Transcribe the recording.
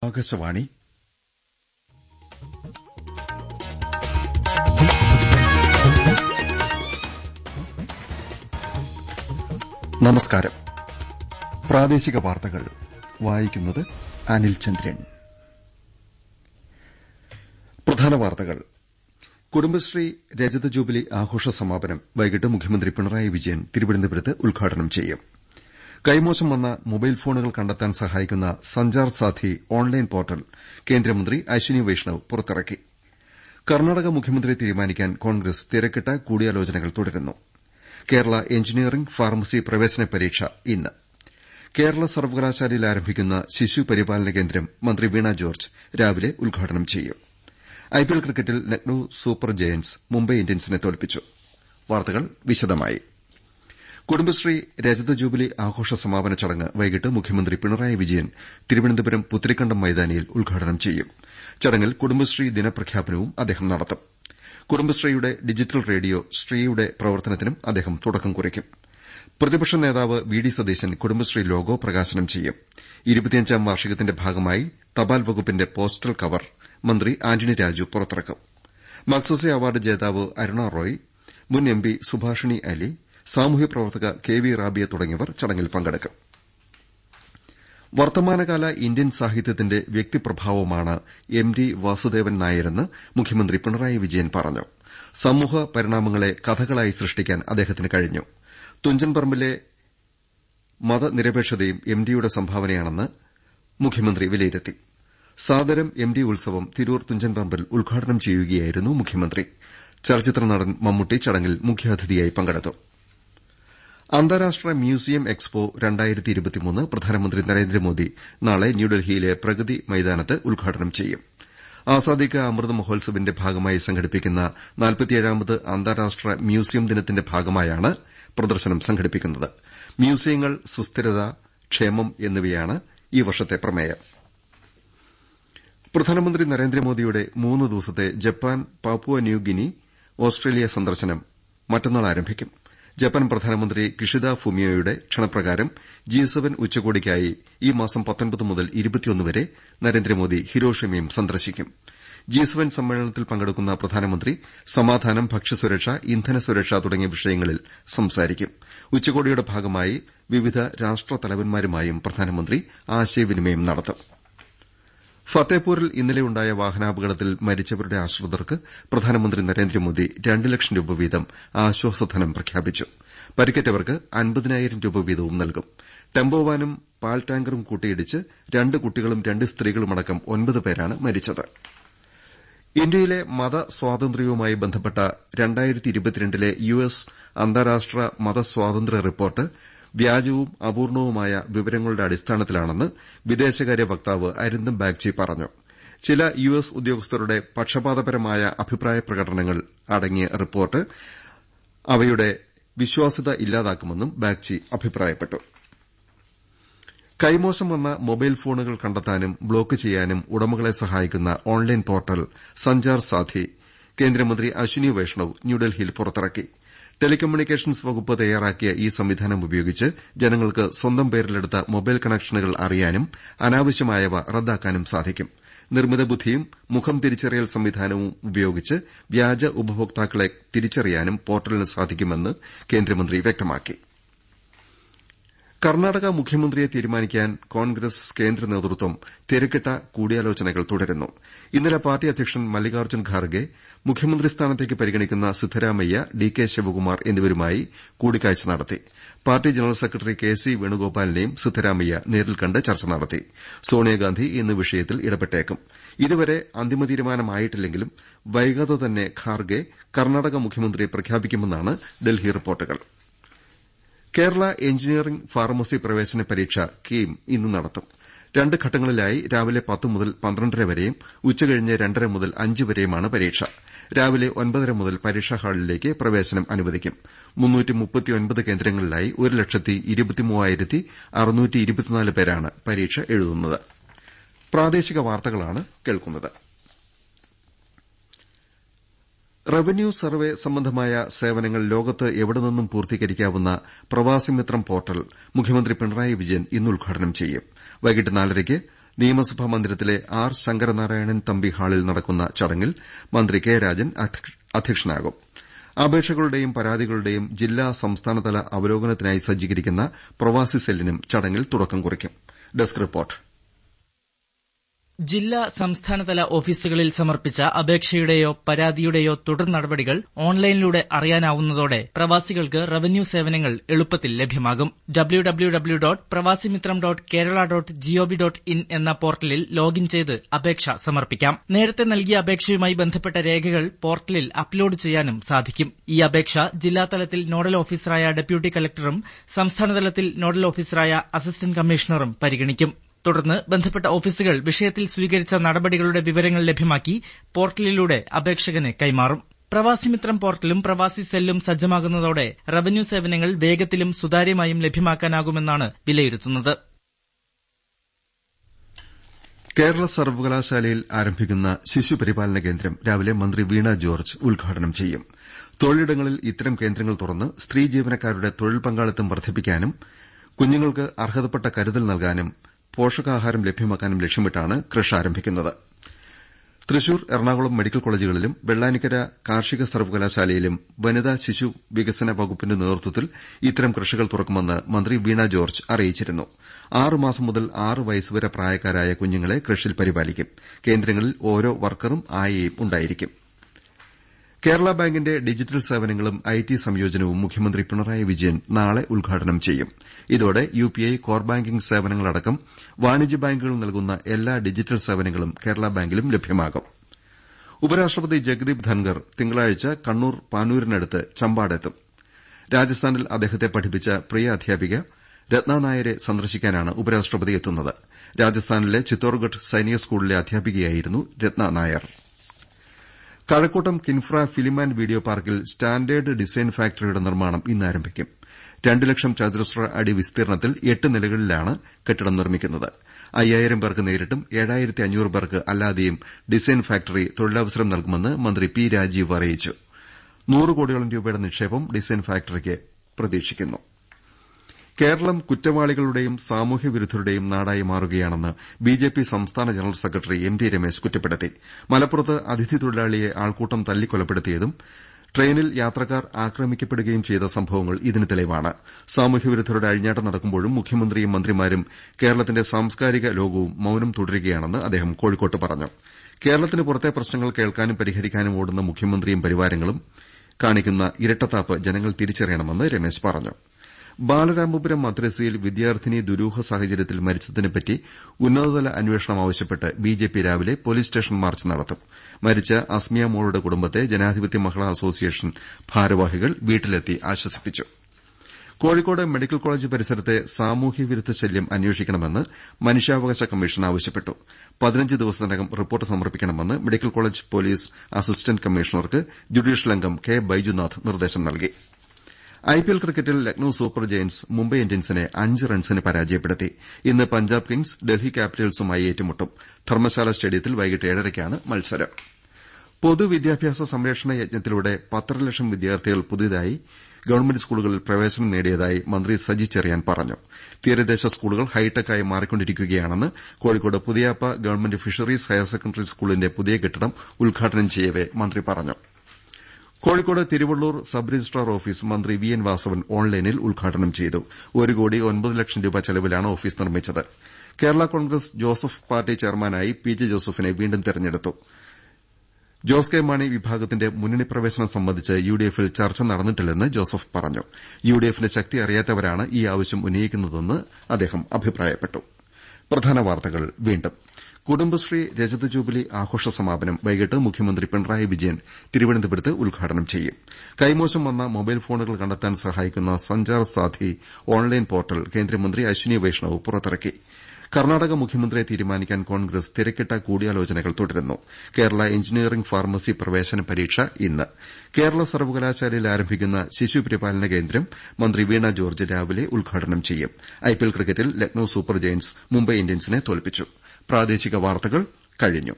ആകാശവാണി നമസ്കാരം പ്രാദേശിക വാർത്തകൾ വായിക്കുന്നത് അനിൽ ചന്ദ്രൻ പ്രധാന വാർത്തകൾ കുടുംബശ്രീ രജത ജൂബിലി ആഘോഷ സമാപനം വൈകിട്ട് മുഖ്യമന്ത്രി പിണറായി വിജയൻ തിരുവനന്തപുരത്ത് ഉദ്ഘാടനം ചെയ്യും കൈമോശം വന്ന മൊബൈൽ ഫോണുകൾ കണ്ടെത്താൻ സഹായിക്കുന്ന സഞ്ചാർ സാഥി ഓൺലൈൻ പോർട്ടൽ കേന്ദ്രമന്ത്രി അശ്വിനി വൈഷ്ണവ് പുറത്തിറക്കി കർണാടക മുഖ്യമന്ത്രിയെ തീരുമാനിക്കാൻ കോൺഗ്രസ് തിരക്കിട്ട കൂടിയാലോചനകൾ തുടരുന്നു കേരള എഞ്ചിനീയറിംഗ് ഫാർമസി പ്രവേശന പരീക്ഷ ഇന്ന് കേരള സർവകലാശാലയിൽ ആരംഭിക്കുന്ന ശിശു പരിപാലന കേന്ദ്രം മന്ത്രി വീണ ജോർജ് രാവിലെ ഉദ്ഘാടനം ചെയ്യും ഐപിഎൽ ക്രിക്കറ്റിൽ ലക്നൌ സൂപ്പർ ജയന്റ്സ് മുംബൈ ഇന്ത്യൻസിനെ തോൽപ്പിച്ചു വാർത്തകൾ വിശദമായി കുടുംബശ്രീ രജത ജൂബിലി ആഘോഷ സമാപന ചടങ്ങ് വൈകിട്ട് മുഖ്യമന്ത്രി പിണറായി വിജയൻ തിരുവനന്തപുരം പുത്തരിക്കണ്ടം മൈതാനിയിൽ ഉദ്ഘാടനം ചെയ്യും ചടങ്ങിൽ കുടുംബശ്രീ ദിനപ്രഖ്യാപനവും അദ്ദേഹം നടത്തും കുടുംബശ്രീയുടെ ഡിജിറ്റൽ റേഡിയോ ശ്രീയുടെ പ്രവർത്തനത്തിനും അദ്ദേഹം തുടക്കം കുറിക്കും പ്രതിപക്ഷ നേതാവ് V D Satheesan Kudumbashree logo പ്രകാശനം ചെയ്യും ഇരുപത്തിയഞ്ചാം വാർഷികത്തിന്റെ ഭാഗമായി തപാൽ വകുപ്പിന്റെ പോസ്റ്റൽ കവർ മന്ത്രി ആന്റണി രാജു പുറത്തിറക്കും മഗ്സസെ അവാർഡ് ജേതാവ് അരുണ റോയ് മുൻ എം പി സുഭാഷിണി അലി സാമൂഹ്യ പ്രവർത്തക കെ വി റാബിയ തുടങ്ങിയവർ ചടങ്ങിൽ പങ്കെടുക്കും വർത്തമാനകാല ഇന്ത്യൻ സാഹിത്യത്തിന്റെ വ്യക്തിപ്രഭാവമാണ് എം ടി വാസുദേവൻ നായരെന്ന് മുഖ്യമന്ത്രി പിണറായി വിജയൻ പറഞ്ഞു സമൂഹ പരിണാമങ്ങളെ കഥകളായി സൃഷ്ടിക്കാൻ അദ്ദേഹത്തിന് കഴിഞ്ഞു തുഞ്ചൻ പറമ്പിലെ മതനിരപേക്ഷതയും എം ഡിയുടെ സംഭാവനയാണെന്ന് മുഖ്യമന്ത്രി വിലയിരുത്തി സാദരം എം ഡി ഉത്സവം തിരൂർ തുഞ്ചൻ പറമ്പിൽ ഉദ്ഘാടനം ചെയ്യുകയായിരുന്നു മുഖ്യമന്ത്രി ചലച്ചിത്ര നടൻ മമ്മൂട്ടി ചടങ്ങിൽ മുഖ്യാതിഥിയായി പങ്കെടുത്തു അന്താരാഷ്ട്ര മ്യൂസിയം എക്സ്പോ പ്രധാനമന്ത്രി നരേന്ദ്രമോദി നാളെ ന്യൂഡൽഹിയിലെ പ്രഗതി മൈതാനത്ത് ഉദ്ഘാടനം ചെയ്യും ആസാദി കാ അമൃത് മഹോത്സവിന്റെ ഭാഗമായി സംഘടിപ്പിക്കുന്ന നാൽപ്പത്തിയേഴാമത് അന്താരാഷ്ട്ര മ്യൂസിയം ദിനത്തിന്റെ ഭാഗമായാണ് പ്രദർശനം സംഘടിപ്പിക്കുന്നത് മ്യൂസിയങ്ങൾ സുസ്ഥിരത ക്ഷേമം എന്നിവയാണ് ഈ വർഷത്തെ പ്രമേയം പ്രധാനമന്ത്രി നരേന്ദ്രമോദിയുടെ മൂന്ന് ദിവസത്തെ Japan Papua New Guinea Australia സന്ദർശനം മറ്റന്നാൾ ആരംഭിക്കും ജപ്പാൻ പ്രധാനമന്ത്രി കിഷിദ ഫുമിയോയുടെ ക്ഷണപ്രകാരം ജി സെവൻ ഉച്ചകോടിക്കായി ഈ മാസം മുതൽ വരെ നരേന്ദ്രമോദി ഹിരോഷിമയും സന്ദർശിക്കും ജി സെവൻ സമ്മേളനത്തിൽ പങ്കെടുക്കുന്ന പ്രധാനമന്ത്രി സമാധാനം ഭക്ഷ്യസുരക്ഷ ഇന്ധന സുരക്ഷ തുടങ്ങിയ വിഷയങ്ങളിൽ സംസാരിക്കും ഉച്ചകോടിയുടെ ഭാഗമായി വിവിധ രാഷ്ട്രതലവന്മാരുമായും പ്രധാനമന്ത്രി ആശയവിനിമയം നടത്തും ഫത്തേപൂരിൽ ഇന്നലെയുണ്ടായ വാഹനാപകടത്തിൽ മരിച്ചവരുടെ ആശ്രിതർക്ക് പ്രധാനമന്ത്രി നരേന്ദ്രമോദി രണ്ട് ലക്ഷം രൂപ വീതം ആശ്വാസധനം പ്രഖ്യാപിച്ചു പരിക്കേറ്റവർക്ക് അൻപതിനായിരം രൂപ വീതവും നൽകും ടെമ്പോവാനും പാൽ ടാങ്കറും കൂട്ടിയിടിച്ച് രണ്ട് കുട്ടികളും രണ്ട് സ്ത്രീകളുമടക്കം ഒൻപത് പേരാണ് മരിച്ചത് ഇന്ത്യയിലെ മതസ്വാതന്ത്ര്യവുമായി ബന്ധപ്പെട്ട ലെ യു എസ് അന്താരാഷ്ട്ര മതസ്വാതന്ത്ര്യ റിപ്പോർട്ട് വ്യാജവും അപൂർണവുമായ വിവരങ്ങളുടെ അടിസ്ഥാനത്തിലാണെന്ന് വിദേശകാര്യ വക്താവ് അരിന്ദം ബാഗ്ചി പറഞ്ഞു ചില യു എസ് ഉദ്യോഗസ്ഥരുടെ പക്ഷപാതപരമായ അഭിപ്രായ പ്രകടനങ്ങൾ അടങ്ങിയ റിപ്പോർട്ട് അവയുടെ വിശ്വാസ്യത ഇല്ലാതാക്കുമെന്നും ബാഗ്ചി അഭിപ്രായപ്പെട്ടു കൈമോശം വന്ന മൊബൈൽ ഫോണുകൾ കണ്ടെത്താനും ബ്ലോക്ക് ചെയ്യാനും ഉടമകളെ സഹായിക്കുന്ന ഓൺലൈൻ പോർട്ടൽ സഞ്ചാർ സാഥി കേന്ദ്രമന്ത്രി അശ്വിനി വൈഷ്ണവ് ന്യൂഡൽഹിയിൽ പുറത്തിറക്കി ടെലികമ്മ്യൂണിക്കേഷൻസ് വകുപ്പ് തയ്യാറാക്കിയ ഈ സംവിധാനം ഉപയോഗിച്ച് ജനങ്ങൾക്ക് സ്വന്തം പേരിലെടുത്ത മൊബൈൽ കണക്ഷനുകൾ അറിയാനും അനാവശ്യമായവ റദ്ദാക്കാനും സാധിക്കും നിർമ്മിത ബുദ്ധിയും മുഖം തിരിച്ചറിയൽ സംവിധാനവും ഉപയോഗിച്ച് വ്യാജ ഉപഭോക്താക്കളെ തിരിച്ചറിയാനും പോർട്ടലിന് സാധിക്കുമെന്ന് കേന്ദ്രമന്ത്രി വ്യക്തമാക്കി കർണാടക മുഖ്യമന്ത്രിയെ തീരുമാനിക്കാൻ കോൺഗ്രസ് കേന്ദ്ര നേതൃത്വം തിരക്കിട്ട കൂടിയാലോചനകൾ തുടരുന്നു ഇന്നലെ പാർട്ടി അധ്യക്ഷൻ മല്ലികാർജ്ജുൻ ഖാർഗെ മുഖ്യമന്ത്രി സ്ഥാനത്തേക്ക് പരിഗണിക്കുന്ന സിദ്ധരാമയ്യ ഡി കെ ശിവകുമാർ എന്നിവരുമായി കൂടിക്കാഴ്ച നടത്തി party general secretary K C വേണുഗോപാലിനെയും സിദ്ധരാമയ്യ നേരിൽ കണ്ട് ചർച്ച നടത്തി സോണിയാഗാന്ധി ഇന്ന് വിഷയത്തിൽ ഇടപെട്ടേക്കും ഇതുവരെ അന്തിമ തീരുമാനമായിട്ടില്ലെങ്കിലും വൈകാതെ തന്നെ ഖാർഗെ കർണാടക മുഖ്യമന്ത്രിയെ പ്രഖ്യാപിക്കുമെന്നാണ് ഡൽഹി റിപ്പോർട്ടുകൾ കേരള എഞ്ചിനീയറിംഗ് ഫാർമസി പ്രവേശന പരീക്ഷ കീം ഇന്ന് നടത്തും രണ്ട് ഘട്ടങ്ങളിലായി രാവിലെ പത്ത് മുതൽ പന്ത്രണ്ടര വരെയും ഉച്ചകഴിഞ്ഞ് രണ്ടര മുതൽ അഞ്ച് വരെയുമാണ് പരീക്ഷ രാവിലെ ഒൻപതര മുതൽ പരീക്ഷാ ഹാളിലേക്ക് പ്രവേശനം അനുവദിക്കും കേന്ദ്രങ്ങളിലായി ഒരു ലക്ഷത്തി ഇരുപത്തിമൂവായിരത്തി അറുന്നൂറ്റി ഇരുപത്തിനാല് പേരാണ് പരീക്ഷ എഴുതുന്നത് റവന്യൂ സർവേ സംബന്ധമായ സേവനങ്ങൾ ലോകത്ത് എവിടെ നിന്നും പൂർത്തീകരിക്കാവുന്ന പ്രവാസി മിത്രം പോർട്ടൽ മുഖ്യമന്ത്രി പിണറായി വിജയൻ ഇന്ന് ഉദ്ഘാടനം ചെയ്യും വൈകിട്ട് നാലരയ്ക്ക് നിയമസഭാ മന്ദിരത്തിലെ ആർ ശങ്കരനാരായണൻ തമ്പി ഹാളിൽ നടക്കുന്ന ചടങ്ങിൽ മന്ത്രി കെ രാജൻ അധ്യക്ഷനാകും അപേക്ഷകളുടെയും പരാതികളുടെയും ജില്ലാ സംസ്ഥാനതല അവലോകനത്തിനായി സജ്ജീകരിക്കുന്ന പ്രവാസി സെല്ലിനും ചടങ്ങിൽ തുടക്കം കുറിക്കും ഡെസ്ക് റിപ്പോർട്ട് ജില്ലാ സംസ്ഥാനതല ഓഫീസുകളിൽ സമർപ്പിച്ച അപേക്ഷയുടെയോ പരാതിയുടെയോ തുടർ നടപടികൾ ഓൺലൈനിലൂടെ അറിയാനാവുന്നതോടെ പ്രവാസികൾക്ക് റവന്യൂ സേവനങ്ങൾ എളുപ്പത്തിൽ ലഭ്യമാകും W W W dot Pravasimithram dot Kerala dot G O V dot in എന്ന പോർട്ടലിൽ ലോഗിൻ ചെയ്ത് അപേക്ഷ സമർപ്പിക്കാം നേരത്തെ നൽകിയ അപേക്ഷയുമായി ബന്ധപ്പെട്ട രേഖകൾ പോർട്ടലിൽ അപ്ലോഡ് ചെയ്യാനും സാധിക്കും ഈ അപേക്ഷ ജില്ലാതലത്തിൽ നോഡൽ ഓഫീസറായ ഡെപ്യൂട്ടി കലക്ടറും സംസ്ഥാനതലത്തിൽ നോഡൽ ഓഫീസറായ അസിസ്റ്റന്റ് കമ്മീഷണറും പരിഗണിക്കും തുടർന്ന് ബന്ധപ്പെട്ട ഓഫീസുകൾ വിഷയത്തിൽ സ്വീകരിച്ച നടപടികളുടെ വിവരങ്ങൾ ലഭ്യമാക്കി പോർട്ടലിലൂടെ അപേക്ഷകന് കൈമാറും പ്രവാസിമിത്രം പോർട്ടലും പ്രവാസി സെല്ലും സജ്ജമാകുന്നതോടെ റവന്യൂ സേവനങ്ങൾ വേഗത്തിലും സുതാര്യമായും ലഭ്യമാക്കാനാകുമെന്നാണ് വിലയിരുത്തുന്നത് കേരള സർവകലാശാലയിൽ ആരംഭിക്കുന്ന ശിശുപരിപാലന കേന്ദ്രം രാവിലെ മന്ത്രി വീണ ജോർജ് ഉദ്ഘാടനം ചെയ്യും തൊഴിലിടങ്ങളിൽ ഇത്തരം കേന്ദ്രങ്ങൾ തുറന്ന് സ്ത്രീ ജീവനക്കാരുടെ തൊഴിൽ പങ്കാളിത്തം വർദ്ധിപ്പിക്കാനും കുഞ്ഞുങ്ങൾക്ക് അർഹതപ്പെട്ട കരുതൽ നൽകാനും പോഷകാഹാരം ലഭ്യമാക്കാനും ലക്ഷ്യമിട്ടാണ് കൃഷ് ആരംഭിക്കുന്നത് തൃശൂർ എറണാകുളം മെഡിക്കൽ കോളേജുകളിലും വെള്ളാനിക്കര കാർഷിക സർവകലാശാലയിലും വനിതാ ശിശു വികസന വകുപ്പിന്റെ നേതൃത്വത്തിൽ ഇത്തരം കൃഷികൾ തുറക്കുമെന്ന് മന്ത്രി വീണ ജോർജ് അറിയിച്ചിരുന്നു ആറുമാസം മുതൽ ആറ് വയസ്സുവരെ പ്രായക്കാരായ കുഞ്ഞുങ്ങളെ കൃഷിയിൽ പരിപാലിക്കും കേന്ദ്രങ്ങളിൽ ഓരോ വർക്കറും ആയയും ഉണ്ടായിരിക്കും കേരള ബാങ്കിന്റെ ഡിജിറ്റൽ സേവനങ്ങളും ഐടി സംയോജനവും മുഖ്യമന്ത്രി പിണറായി വിജയൻ നാളെ ഉദ്ഘാടനം ചെയ്യും ഇതോടെ യുപിഐ കോർ ബാങ്കിംഗ് സേവനങ്ങളടക്കം വാണിജ്യ ബാങ്കുകൾ നൽകുന്ന എല്ലാ ഡിജിറ്റൽ സേവനങ്ങളും കേരള ബാങ്കിലും ലഭ്യമാകും ഉപരാഷ്ട്രപതി ജഗദീപ് ധൻകർ തിങ്കളാഴ്ച കണ്ണൂർ പാനൂരിനടുത്ത് ചമ്പാടെത്തും രാജസ്ഥാനിൽ അദ്ദേഹത്തെ പഠിപ്പിച്ച പ്രിയ അധ്യാപിക രത്ന നായരെ സന്ദർശിക്കാനാണ് ഉപരാഷ്ട്രപതി എത്തുന്നത് രാജസ്ഥാനിലെ ചിത്തോർഗഡ് സൈനിക സ്കൂളിലെ അധ്യാപികയായിരുന്നു Ratna Nair Kazhakkoottam Kinfra film and video പാർക്കിൽ സ്റ്റാൻഡേർഡ് ഡിസൈൻ ഫാക്ടറിയുടെ നിർമ്മാണം ഇന്ന് ആരംഭിക്കും രണ്ട് ലക്ഷം ചതുരശ്ര അടി വിസ്തീർണത്തിൽ എട്ട് നിലകളിലാണ് കെട്ടിടം നിർമ്മിക്കുന്നത് അയ്യായിരം പേർക്ക് നേരിട്ടും ഏഴായിരത്തി അഞ്ഞൂറ് പേർക്ക് അല്ലാതെയും ഡിസൈൻ ഫാക്ടറി തൊഴിലവസരം നൽകുമെന്ന് മന്ത്രി പി രാജീവ് അറിയിച്ചു നൂറ് കോടിയോളം രൂപയുടെ നിക്ഷേപം ഡിസൈൻ ഫാക്ടറിക്ക് പ്രതീക്ഷിക്കുന്നു കേരളം കുറ്റവാളികളുടെയും സാമൂഹ്യ വിരുദ്ധരുടെയും നാടായി മാറുകയാണെന്ന് ബിജെപി സംസ്ഥാന general secretary M T Ramesh കുറ്റപ്പെടുത്തി മലപ്പുറത്ത് അതിഥി തൊഴിലാളിയെ ആൾക്കൂട്ടം തല്ലിക്കൊലപ്പെടുത്തിയതും ട്രെയിനിൽ യാത്രക്കാർ ആക്രമിക്കപ്പെടുകയും ചെയ്ത സംഭവങ്ങൾ ഇതിന് തെളിവാണ് സാമൂഹ്യവിരുദ്ധരുടെ അഴിഞ്ഞാട്ടം നടക്കുമ്പോഴും മുഖ്യമന്ത്രിയും മന്ത്രിമാരും കേരളത്തിന്റെ സാംസ്കാരിക ലോകവും മൌനം തുടരുകയാണെന്ന് അദ്ദേഹം കോഴിക്കോട്ട് പറഞ്ഞു കേരളത്തിന് പുറത്തെ പ്രശ്നങ്ങൾ കേൾക്കാനും പരിഹരിക്കാനും ഓടുന്ന മുഖ്യമന്ത്രിയും പരിവാരങ്ങളും കാണിക്കുന്ന ഇരട്ടത്താപ്പ് ജനങ്ങൾ തിരിച്ചറിയണമെന്ന് രമേശ് പറഞ്ഞു ബാലരാമപുരം മദ്രസയിൽ വിദ്യാർത്ഥിനി ദുരൂഹ സാഹചര്യത്തിൽ മരിച്ചതിനെപ്പറ്റി ഉന്നതതല അന്വേഷണം ആവശ്യപ്പെട്ട് ബിജെപി രാവിലെ പോലീസ് സ്റ്റേഷൻ മാർച്ച് നടത്തും മരിച്ച അസ്മിയ മോളുടെ കുടുംബത്തെ ജനാധിപത്യ മഹിളാ അസോസിയേഷൻ ഭാരവാഹികൾ വീട്ടിലെത്തി ആശ്വസിപ്പിച്ചു കോഴിക്കോട് മെഡിക്കൽ കോളേജ് പരിസരത്തെ സാമൂഹ്യവിരുദ്ധ ശല്യം അന്വേഷിക്കണമെന്ന് മനുഷ്യാവകാശ കമ്മീഷൻ ആവശ്യപ്പെട്ടു പതിനഞ്ച് ദിവസത്തിനകം റിപ്പോർട്ട് സമർപ്പിക്കണമെന്ന് മെഡിക്കൽ കോളേജ് പോലീസ് അസിസ്റ്റന്റ് കമ്മീഷണർക്ക് ജുഡീഷ്യൽ അംഗം കെ ബൈജുനാഥ് നിർദ്ദേശം നൽകി ഐപിഎൽ ക്രിക്കറ്റിൽ ലക്നൌ സൂപ്പർ ജയന്റ്സ് മുംബൈ ഇന്ത്യൻസിനെ അഞ്ച് റൺസിന് പരാജയപ്പെടുത്തി ഇന്ന് പഞ്ചാബ് കിങ്സ് ഡൽഹി ക്യാപിറ്റൽസുമായി ഏറ്റുമുട്ടും ധർമ്മശാല സ്റ്റേഡിയത്തിൽ വൈകിട്ട് ഏഴരയ്ക്കാണ് മത്സരം പൊതുവിദ്യാഭ്യാസ സംരക്ഷണ യജ്ഞത്തിലൂടെ പത്തര ലക്ഷം വിദ്യാർത്ഥികൾ പുതിയതായി ഗവൺമെന്റ് സ്കൂളുകളിൽ പ്രവേശനം നേടിയതായി മന്ത്രി സജി ചെറിയാൻ പറഞ്ഞു തീരദേശ സ്കൂളുകൾ ഹൈടെക്കായി മാറിക്കൊണ്ടിരിക്കുകയാണെന്ന് Kozhikode Puthiyappa government fisheries higher secondary സ്കൂളിന്റെ പുതിയ കെട്ടിടം ഉദ്ഘാടനം ചെയ്യവെ മന്ത്രി പറഞ്ഞു Kozhikode Thiruvallur sub registrar office മന്ത്രി വി എൻ വാസവൻ ഓൺലൈനിൽ ഉദ്ഘാടനം ചെയ്തു ഒരു കോടി ഒൻപത് ലക്ഷം രൂപ ചെലവിലാണ് ഓഫീസ് നിർമ്മിച്ചത് കേരള കോൺഗ്രസ് ജോസഫ് പാർട്ടി ചെയർമാനായി പി ജെ ജോസഫിനെ വീണ്ടും തെരഞ്ഞെടുത്തു ജോസ് കെ മാണി വിഭാഗത്തിന്റെ മുന്നണി പ്രവേശനം സംബന്ധിച്ച് യുഡിഎഫിൽ ചർച്ച നടന്നിട്ടില്ലെന്ന് ജോസഫ് പറഞ്ഞു യുഡിഎഫിന്റെ ശക്തി അറിയാത്തവരാണ് ഈ ആവശ്യം ഉന്നയിക്കുന്നതെന്ന് അദ്ദേഹം അഭിപ്രായപ്പെട്ടു കുടുംബശ്രീ രജത ജൂബിലി ആഘോഷ സമാപനം വൈകിട്ട് മുഖ്യമന്ത്രി പിണറായി വിജയൻ തിരുവനന്തപുരത്ത് ഉദ്ഘാടനം ചെയ്യും കൈമോശം വന്ന മൊബൈൽ ഫോണുകൾ കണ്ടെത്താൻ സഹായിക്കുന്ന സഞ്ചാർ സാധി ഓൺലൈൻ പോർട്ടൽ കേന്ദ്രമന്ത്രി അശ്വിനി വൈഷ്ണവ് പുറത്തിറക്കി കർണാടക മുഖ്യമന്ത്രിയെ തീരുമാനിക്കാൻ കോൺഗ്രസ് തിരക്കിട്ട കൂടിയാലോചനകൾ തുടരുന്നു കേരള എഞ്ചിനീയറിംഗ് ഫാർമസി പ്രവേശന പരീക്ഷ ഇന്ന് കേരള സർവകലാശാലയിൽ ആരംഭിക്കുന്ന ശിശുപരിപാലന കേന്ദ്രം മന്ത്രി വീണ ജോർജ് രാവിലെ ഉദ്ഘാടനം ചെയ്യും ഐപിഎൽ ക്രിക്കറ്റിൽ ലക്നൌ സൂപ്പർ ജയന്റ്സ് മുംബൈ ഇന്ത്യൻസിനെ തോൽപ്പിച്ചു പ്രാദേശിക വാർത്തകൾ കഴിഞ്ഞു